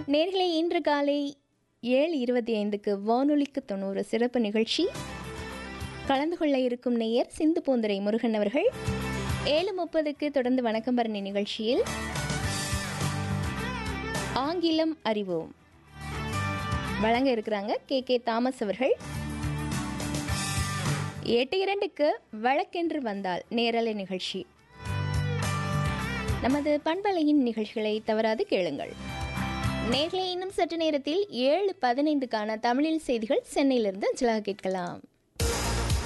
நேர்களே இன்று காலை ஏழு இருபத்தி ஐந்துக்கு வானொலிக்கு தொண்ணூறு சிறப்பு நிகழ்ச்சி கலந்து கொள்ள இருக்கும் நேயர் சிந்து பூந்துரை முருகன் அவர்கள் ஏழு முப்பதுக்கு தொடர்ந்து வணக்கம் பரணி நிகழ்ச்சியில் ஆங்கிலம் அறிவோம் வழங்க இருக்கிறாங்க கே கே தாமஸ் அவர்கள் எட்டு இரண்டுக்கு வழக்கென்று வந்தால் நேரலை நிகழ்ச்சி நமது பண்பலையின் நிகழ்ச்சிகளை தவறாது கேளுங்கள் நேர்களை இன்னும் சற்று நேரத்தில் ஏழு பதினைந்துக்கான தமிழில் செய்திகள் சென்னையிலிருந்து அஞ்சலாக கேட்கலாம்